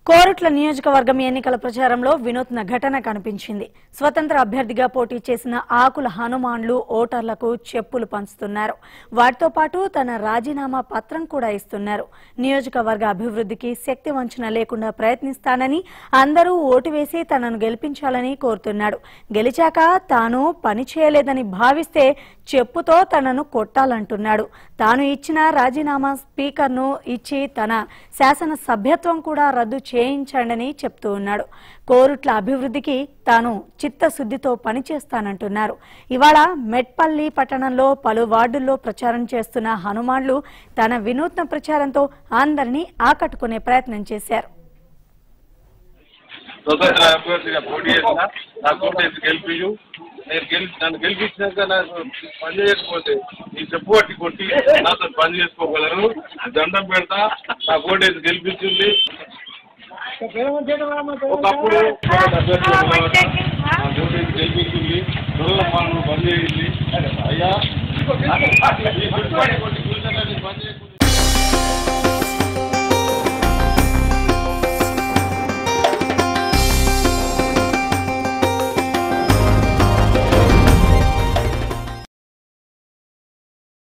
కోరుట్ల నియోజకవర్గం ఎన్నికల ప్రచారంలో వినూత్న ఘటన కనిపించింది స్వతంత్ర అభ్యర్థిగా పోటీ చేసిన ఆకుల హనుమాన్లు ఓటర్లకు చెప్పులు పంచుతున్నారు వాటితో పాటు తన రాజీనామా పత్రం కూడా ఇస్తున్నారు నియోజకవర్గ అభివృద్ధికి శక్తి వంచన లేకుండా ప్రయత్నిస్తానని అందరూ ఓటు వేసి తనను గెలిపించాలని కోరుతున్నాడు గెలిచాక తాను పని చేయలేదని భావిస్తే చెప్పుతో తనను కొట్టాలంటున్నాడు తాను ఇచ్చిన రాజీనామా స్పీకర్ను ఇచ్చి తన శాసన సభ్యత్వం కూడా రద్దు చేయించండని చెప్తూ ఉన్నాడు కోరుట్ల అభివృద్ధికి తాను చిత్తశుద్ధితో పనిచేస్తానంటున్నారు ఇవాళ మెట్పల్లి పట్టణంలో పలు వార్డుల్లో ప్రచారం చేస్తున్న హనుమాన్లు తన వినూత్న ప్రచారంతో అందరినీ ఆకట్టుకునే ప్రయత్నం చేశారు స్వతంత్ర అభ్యర్థిగా పోటీ చేసిన నా కోటేసి గెలిపియు నేను గెలిచి నన్ను గెలిపించినాక నాకు పని చేయకపోతే నీ చెప్పు పట్టి కొట్టి నాతో పని చేసుకోగలరు దండం పెడతా నా కోటేసి గెలిపించింది ఒకప్పుడు అభ్యర్థి ఉన్నవాడు. నా కోటేసి గెలిపించింది దొరల పనులు బంద్ చేయింది అయ్యా ఈ గుడిపాటి కొట్టి